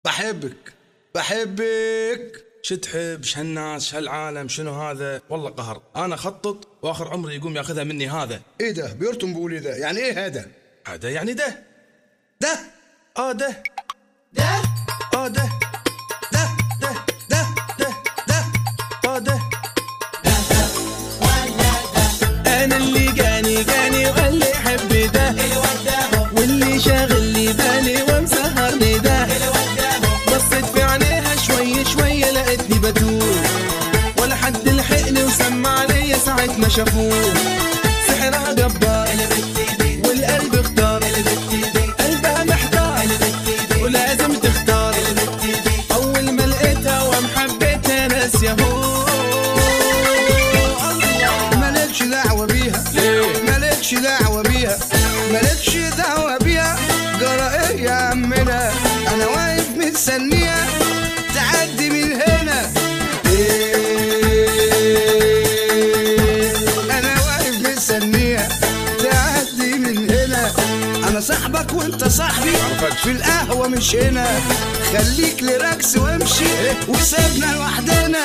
بحبك بحبك شو تحب شو هالناس شو هالعالم شنو هذا والله قهر انا خطط واخر عمري يقوم ياخذها مني هذا ايه ده بيرتم بيقول ده يعني ايه هذا هذا يعني ده ده اه ده ده اه ده ده ده ده ده ده اه ده انا اللي جاني جاني وقال لي حب ده واللي شاغل لي بالي ومسهرني ده بصيت في عينيها شوي شوي لقيتني بتوه ولا حد لحقني وسمع ليا ساعة ما شافوه سحرها جبار والقلب اختار قلبها محتار ولازم تختار اول ما لقيتها وام حبيتها ناس يهو مالكش دعوة بيها مالكش دعوة بيها مالكش دعوة بيها جرى ايه يا عمنا انا واقف مستنيها تعدي من هنا إيه، انا واقف مستنيها تعدي من هنا انا صاحبك وانت صاحبي في القهوة مش هنا خليك لراكس وامشي وسيبنا لوحدنا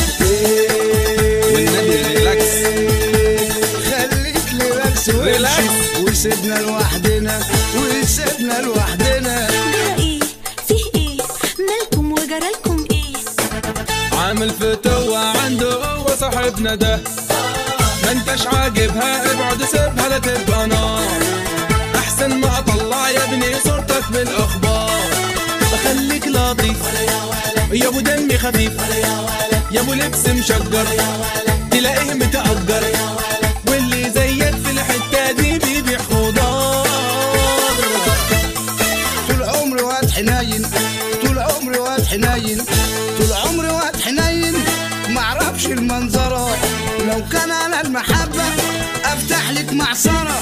والنبي ريلاكس. خليك لراكس وامشي ريلاكس. وسيبنا لوحدنا وسيبنا لوحدنا جرى ايه فيه ايه مالكم وجرالكم ايه عامل فتوة عنده هو صاحبنا ده ما انتش عاجبها ابعد سيبها لا تبقى نار احسن ما اطلع يا ابني صورتك بالاخبار بخليك لطيف يا ابو دمي خفيف يا ابو لبس مشجر تلاقيه متأجر واللي زيك في الحتة دي بيبيع خضار طول عمري واد حنين طول عمري واد حنين طول عمري واد حنين معرفش المنظرة لو كان على المحبة افتح لك معصرة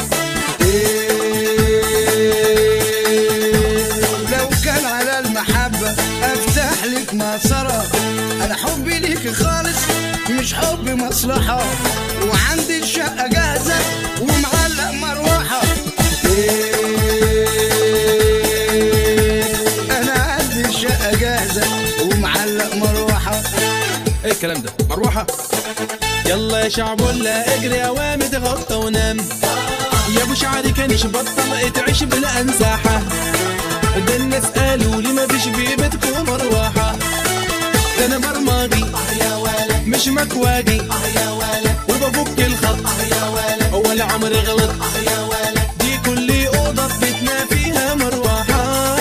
إيه، لو كان على المحبة افتح لك معصرة انا حبي ليك خالص مش حب مصلحة وعندي الشقة جاهزة ومعلق مروحة إيه، انا عندي الشقة جاهزة ومعلق مروحة ايه الكلام ده مروحة يلا يا شعبولة اجري اوامي تغطى ونام يا ابو شعري كانش بطل تعيش بلا انساحة ده الناس قالوا لي ما فيش في بيتكم مروحة ده انا برماجي مش مكواجي وبفك الخط ولا عمري غلط دي كل اوضة في بيتنا فيها مروحة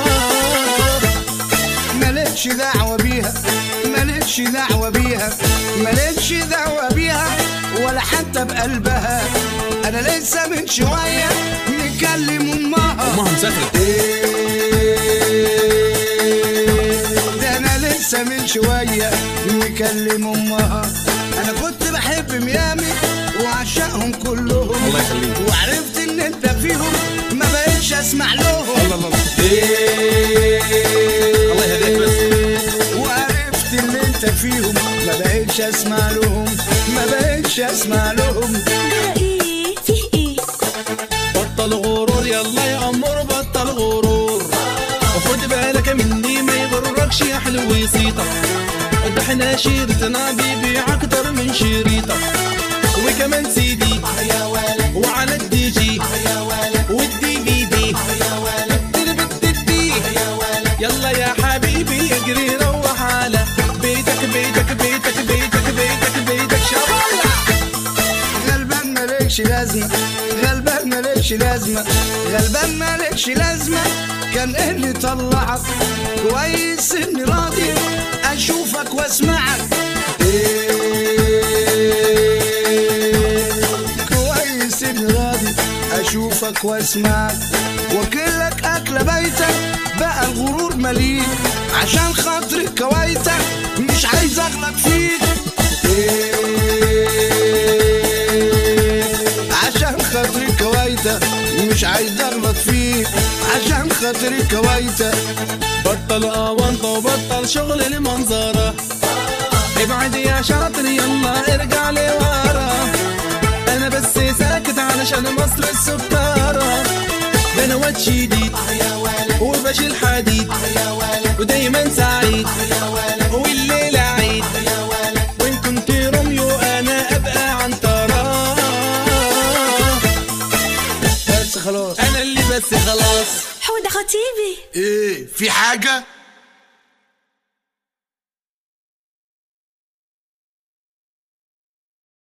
مالكش دعوة بيها مالكش دعوة بيها مالكش دعوة بيها ولا حتى بقلبها انا لسه من شوية مكلم امها امها مسافره ده انا لسه من شوية مكلم امها انا كنت بحب ميامي وعشقهم كلهم الله يخليك. وعرفت ان انت فيهم ما بقتش اسمع لهم الله الله الله يهديك بس وعرفت ان انت فيهم ما بقتش اسمع لهم ما بقتش اسمع لهم جرى ايه فيه ايه بطل غرور يلا يا امور بطل غرور وخد بالك مني ما يغركش يا حلو يسيطك ده احنا شيرتنا بيبيع اكتر من شريطك وكمان سيدي وعلى الدي جي والدي في دي تربتتي. يلا يا حبيبي اجري روح على بيتك بيتك بيتك بيتك بيتك بيتك شغالة غلبان مالكش لازمة غلبان مالكش لازمة غلبان مالكش لازمة كان ايه اللي طلعك كويس اني راضي اشوفك واسمعك إيه، كويس اني راضي اشوفك واسمعك واكلك اكله بيتك بقى الغرور مليك عشان خاطر كويتك مش عايز اغلط فيك عشان خاطري كويتة مش عايز اغلط فيك عشان خاطري كويتة بطل اونطه وبطل شغل المنظرة ابعد يا شاطر يلا ارجع لورا انا بس ساكت علشان مصر السكرة ده انا واد شديد وبشيل حديد ودايما سعيد والليلة عيد وان كنت روميو انا ابقى عنترة بس خلاص انا اللي بس خلاص حودة خطيبي ايه في حاجة